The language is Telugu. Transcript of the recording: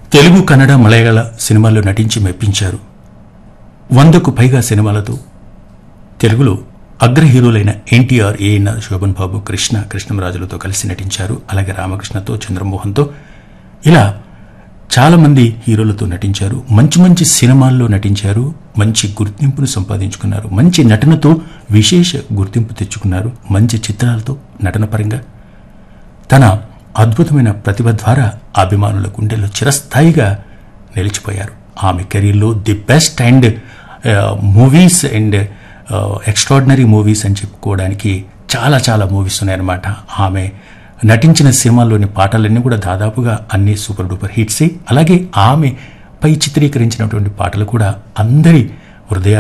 తెలుగు కన్నడ మలయాళ సినిమాల్లో నటించి మెప్పించారు వందకు పైగా సినిమాలతో తెలుగులో అగ్ర హీరోలైన ఎన్టీఆర్ ఏఎన్ఆర్ శోభన్ బాబు కృష్ణ కృష్ణంరాజులతో కలిసి నటించారు అలాగే రామకృష్ణతో చంద్రమోహన్తో ఇలా చాలా మంది హీరోలతో నటించారు మంచి మంచి సినిమాల్లో నటించారు మంచి గుర్తింపును సంపాదించుకున్నారు మంచి నటనతో విశేష గుర్తింపు తెచ్చుకున్నారు మంచి చిత్రాలతో నటన పరంగా తన అద్భుతమైన ప్రతిభ ద్వారా అభిమానుల గుండెల్లో చిరస్థాయిగా నిలిచిపోయారు ఆమె కెరీర్లో the best and movies and extraordinary movies అని చెప్పుకోవడానికి చాలా చాలా మూవీస్ ఉన్నాయన్నమాట ఆమె నటించిన సినిమాల్లోని పాటలన్నీ కూడా దాదాపుగా అన్ని సూపర్ డూపర్ హిట్సే అలాగే ఆమె పై చిత్రీకరించినటువంటి పాటలు కూడా అందరి హృదయాలు